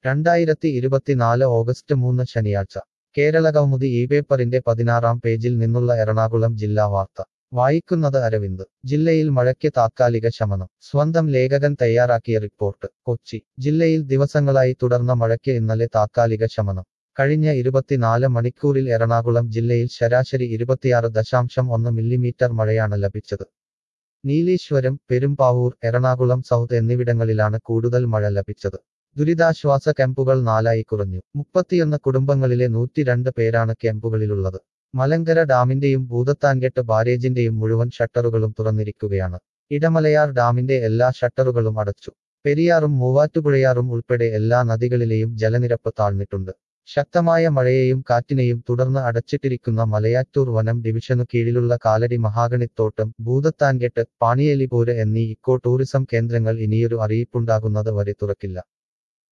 രണ്ടായിരത്തി ഇരുപത്തിനാല് ഓഗസ്റ്റ് മൂന്ന് ശനിയാഴ്ച കേരള കൗമുദി ഈ പേപ്പറിന്റെ പതിനാറാം പേജിൽ നിന്നുള്ള എറണാകുളം ജില്ലാ വാർത്ത വായിക്കുന്നത് അരവിന്ദ് ജില്ലയിൽ മഴയ്ക്ക് താത്കാലിക ശമനം സ്വന്തം ലേഖകൻ തയ്യാറാക്കിയ റിപ്പോർട്ട് കൊച്ചി ജില്ലയിൽ ദിവസങ്ങളായി തുടർന്ന മഴയ്ക്ക് ഇന്നലെ താത്കാലിക ശമനം കഴിഞ്ഞ ഇരുപത്തിനാല് മണിക്കൂറിൽ എറണാകുളം ജില്ലയിൽ ശരാശരി ഇരുപത്തിയാറ് ദശാംശം ഒന്ന് മില്ലിമീറ്റർ മഴയാണ് ലഭിച്ചത് നീലീശ്വരം പെരുമ്പാവൂർ എറണാകുളം സൗത്ത് എന്നിവിടങ്ങളിലാണ് കൂടുതൽ മഴ ലഭിച്ചത് ദുരിതാശ്വാസ ക്യാമ്പുകൾ നാലായി കുറഞ്ഞു മുപ്പത്തിയൊന്ന് കുടുംബങ്ങളിലെ നൂറ്റിരണ്ട് പേരാണ് ക്യാമ്പുകളിലുള്ളത് മലങ്കര ഡാമിന്റെയും ഭൂതത്താൻകെട്ട് ബാരേജിന്റെയും മുഴുവൻ ഷട്ടറുകളും തുറന്നിരിക്കുകയാണ് ഇടമലയാർ ഡാമിന്റെ എല്ലാ ഷട്ടറുകളും അടച്ചു പെരിയാറും മൂവാറ്റുപുഴയാറും ഉൾപ്പെടെ എല്ലാ നദികളിലെയും ജലനിരപ്പ് താഴ്ന്നിട്ടുണ്ട് ശക്തമായ മഴയെയും കാറ്റിനെയും തുടർന്ന് അടച്ചിട്ടിരിക്കുന്ന മലയാറ്റൂർ വനം ഡിവിഷനു കീഴിലുള്ള കാലടി മഹാഗണിത്തോട്ടം ഭൂതത്താൻകെട്ട് പാണിയേലിപോര് എന്നീ ഇക്കോ ടൂറിസം കേന്ദ്രങ്ങൾ ഇനിയൊരു അറിയിപ്പുണ്ടാകുന്നത് വരെ തുറക്കില്ല